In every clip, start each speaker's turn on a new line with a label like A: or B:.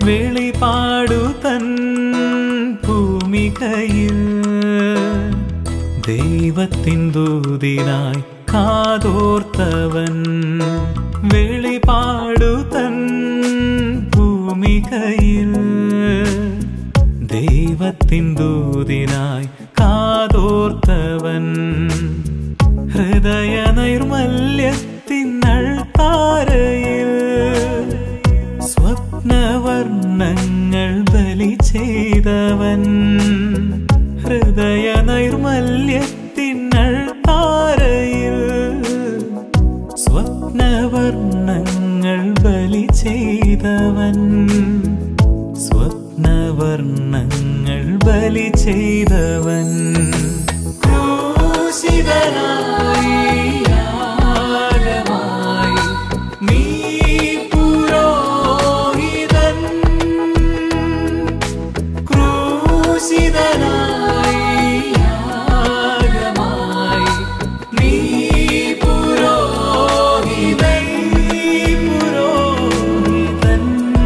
A: വെളിപാടു തൻ ഭൂമികയിൽ ദൈവത്തിൻ ദൂതിനായി കാതോർത്തവൻ വെളിപാടു തൻ ഭൂമികയിൽ ദൈവത്തിൻ ദൂതിനായി കാതോർത്തവൻ ഹൃദയ നൈർമല്യത്തിനൾ താരയിൽ സ്വപ്നവർണ്ണങ്ങൾ ബലി ചെയ്തവൻ ഹൃദയ നൈർമല്യത്തിനൾ താരയിൽ സ്വപ്നവർണ്ണങ്ങൾ ബലി ചെയ്തവൻ സ്വപ്നവർണ്ണങ്ങൾ ബലി ചെയ്തവൻ ക്രൂശിതനായി യാഗമായി നീ പുരോഹിതൻ ക്രൂശിതനായി യാഗമായി നീ പുരോഹിതൻ പുരോഹിതൻ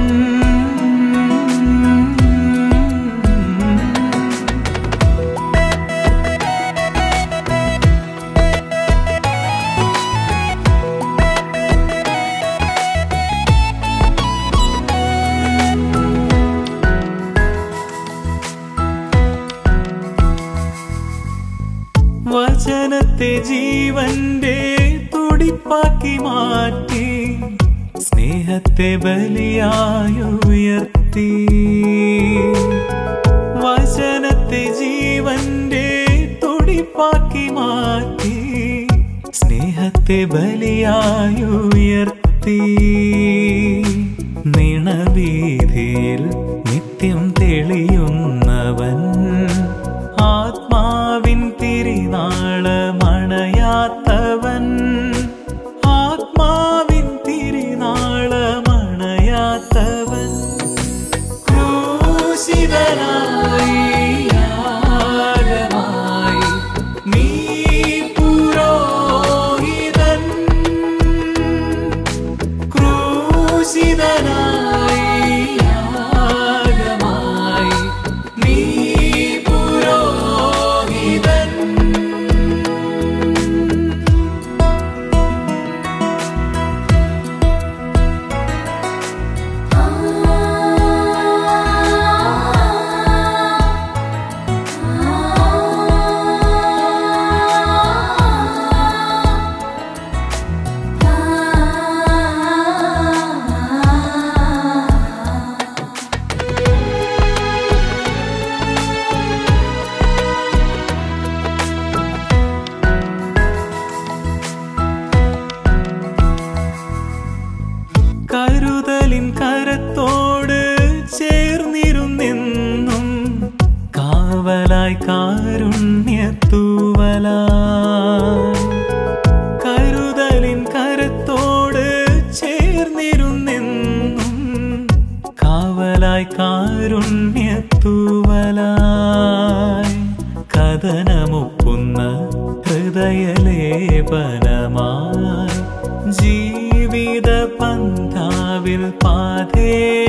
A: വചനത്തെ ജീവന്റെ തുടിപ്പാക്കി മാറ്റി സ്നേഹത്തെ ബലിയായുയർത്തി വചനത്തെ ജീവന്റെ തുടിപ്പാക്കി മാറ്റി സ്നേഹത്തെ ബലിയായുയർത്തി നിണവീതിയിൽ നിത്യം തെളിയുന്നവൻ ആത്മാവിൻ തിരിനാളമണയാത്തവൻ ആത്മാവിൻ തിരിനാളമണയാത്തവൻ ക്രൂശിതനായി യാഗമായി നീ പുരോഹിതൻ ക്രൂശിതനായി യാഗമായി നീ പുരോഹിതൻ കരുതലിൻ കരത്തോട് ചേർന്നിരുന്നെന്നും കാവലായി കാരുണ്യത്തൂവലായി കരുതലിൻ കരത്തോട് ചേർന്നിരുന്നെന്നും കാവലായി കാരുണ്യത്തൂവലായി കഥനമൊക്കുന്ന ഹൃദയലേപനമായി ജീവിത പന്ഥാവിൽ പാതേ